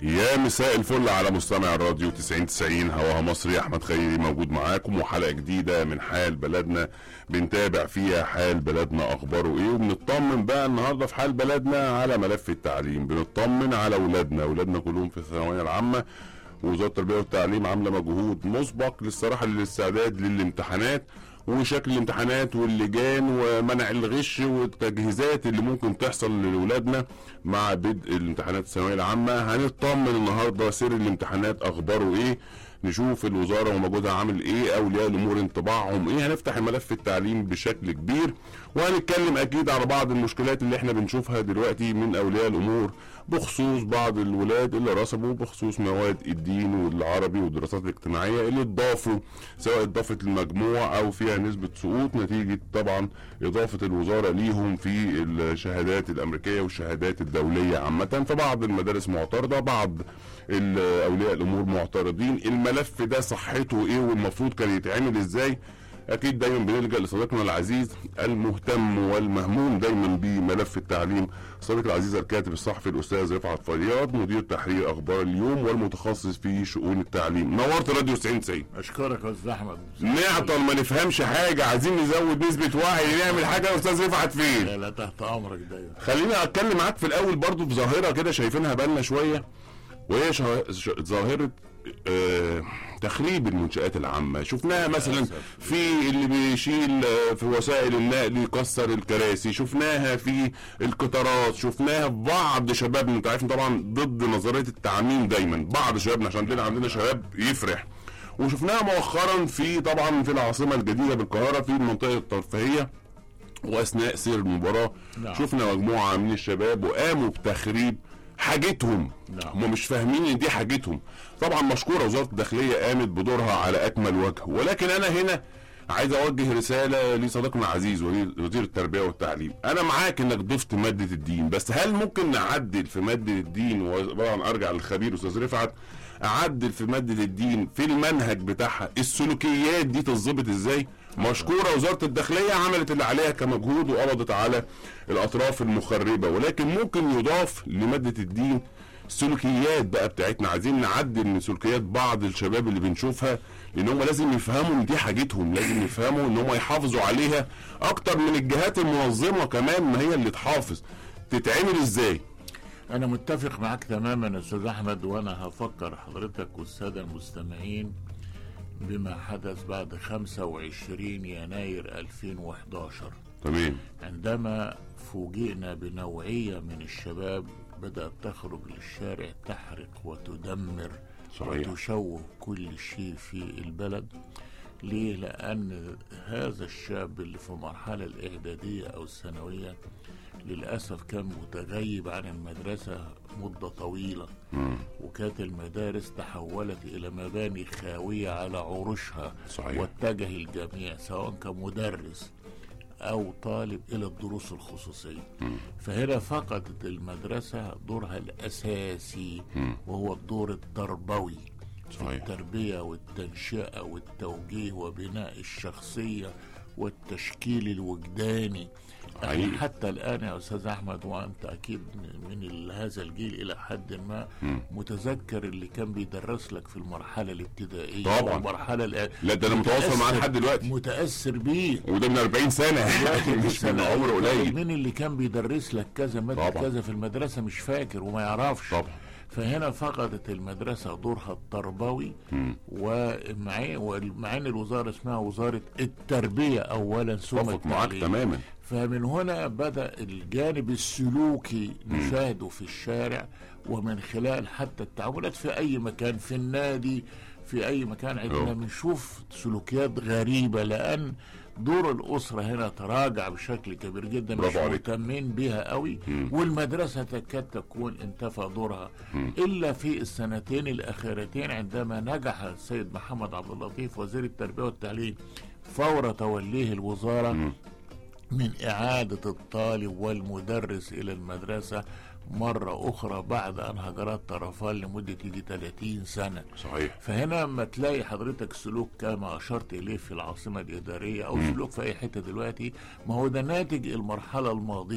يا مساء الفل على مستمع الراديو 90 90 هواها مصري احمد خيري موجود معاكم وحلقه جديده من حال بلدنا بنتابع فيها حال بلدنا اخباره ايه وبنطمن بقى النهارده في حال بلدنا على ملف التعليم بنطمن على اولادنا اولادنا كلهم في الثانويه العامه ووزاره التربيه والتعليم عامله مجهود مسبق للصراحه للاستعداد للامتحانات وشكل الامتحانات واللجان ومنع الغش والتجهيزات اللي ممكن تحصل لاولادنا مع بدء الامتحانات الثانويه العامه هنطمن النهارده سير الامتحانات اخباره ايه نشوف الوزاره ومجهودها عامل ايه اولياء الامور انطباعهم ايه هنفتح ملف التعليم بشكل كبير وهنتكلم اكيد على بعض المشكلات اللي احنا بنشوفها دلوقتي من اولياء الامور بخصوص بعض الولاد اللي رسبوا بخصوص مواد الدين والعربي والدراسات الاجتماعيه اللي اتضافوا سواء اتضافت المجموع او فيها نسبه سقوط نتيجه طبعا اضافه الوزاره ليهم في الشهادات الامريكيه والشهادات الدوليه عامه فبعض المدارس معترضه بعض اولياء الامور معترضين الملف ده صحته ايه والمفروض كان يتعمل ازاي اكيد دايما بنلجا لصديقنا العزيز المهتم والمهموم دايما بملف التعليم صديقي العزيز الكاتب الصحفي الاستاذ رفعت فياض مدير تحرير اخبار اليوم والمتخصص في شؤون التعليم نورت راديو 90 90 اشكرك يا استاذ احمد نعطل ما نفهمش حاجه عايزين نزود نسبه وعي نعمل حاجه يا استاذ رفعت فين لا لا تحت امرك دايما خليني اتكلم معاك في الاول برضو في ظاهره كده شايفينها بالنا شويه وهي شه... ش... ظاهره آه... تخريب المنشآت العامة شفناها مثلا في اللي بيشيل في وسائل النقل يكسر الكراسي شفناها في القطارات شفناها في بعض شبابنا انت عارف طبعا ضد نظرية التعميم دايما بعض شبابنا عشان عندنا عندنا شباب يفرح وشفناها مؤخرا في طبعا في العاصمة الجديدة بالقاهرة في المنطقة الترفيهية واثناء سير المباراة نعم. شفنا مجموعة من الشباب وقاموا بتخريب حاجتهم نعم. هم مش فاهمين ان دي حاجتهم طبعا مشكوره وزاره الداخليه قامت بدورها على اكمل وجه ولكن انا هنا عايز اوجه رساله لصديقنا العزيز وزير التربيه والتعليم انا معاك انك ضفت ماده الدين بس هل ممكن نعدل في ماده الدين وطبعا ارجع للخبير استاذ رفعت اعدل في ماده الدين في المنهج بتاعها السلوكيات دي تتظبط ازاي مشكوره وزاره الداخليه عملت اللي عليها كمجهود وقبضت على الاطراف المخربه ولكن ممكن يضاف لماده الدين السلوكيات بقى بتاعتنا عايزين نعدل من سلوكيات بعض الشباب اللي بنشوفها لان هم لازم يفهموا ان دي حاجتهم لازم يفهموا ان هم يحافظوا عليها اكتر من الجهات المنظمه كمان ما هي اللي تحافظ تتعمل ازاي انا متفق معاك تماما يا استاذ احمد وانا هفكر حضرتك والساده المستمعين بما حدث بعد 25 يناير 2011 تمام عندما فوجئنا بنوعيه من الشباب بدات تخرج للشارع تحرق وتدمر صحيح. وتشوه كل شيء في البلد ليه لان هذا الشاب اللي في المرحله الاعداديه او الثانويه للاسف كان متغيب عن المدرسه مده طويله مم. وكانت المدارس تحولت الى مباني خاويه على عروشها صحيح. واتجه الجميع سواء كمدرس او طالب الى الدروس الخصوصيه فهنا فقدت المدرسه دورها الاساسي مم. وهو الدور التربوي في صحيح. التربيه والتنشئه والتوجيه وبناء الشخصيه والتشكيل الوجداني حقيقي. احنا حتى الان يا استاذ احمد وانت اكيد من ال- هذا الجيل الى حد ما مم. متذكر اللي كان بيدرس لك في المرحله الابتدائيه طبعاً. والمرحله الإع- لا ده انا متواصل معاه متأثر- لحد دلوقتي متاثر بيه وده من 40 سنه مش من عمر قليل مين اللي كان بيدرس لك كذا ماده طبعا. كذا في المدرسه مش فاكر وما يعرفش طبعا فهنا فقدت المدرسه دورها التربوي مم. ومع ومع ان الوزاره اسمها وزاره التربيه اولا ثم اتفق معاك التعليم تماما فمن هنا بدا الجانب السلوكي نشاهده في الشارع ومن خلال حتى التعاملات في اي مكان في النادي في اي مكان عندنا أوه. بنشوف سلوكيات غريبه لان دور الاسره هنا تراجع بشكل كبير جدا مش برافو عليك. مهتمين بيها قوي مم. والمدرسه تكاد تكون انتفى دورها مم. الا في السنتين الاخيرتين عندما نجح السيد محمد عبد اللطيف وزير التربيه والتعليم فور توليه الوزاره مم. من إعادة الطالب والمدرس إلى المدرسة مرة أخرى بعد أن هجرت طرفان لمدة يجي 30 سنة صحيح فهنا ما تلاقي حضرتك سلوك كما أشرت إليه في العاصمة الإدارية أو سلوك في أي حتة دلوقتي ما هو ده ناتج المرحلة الماضية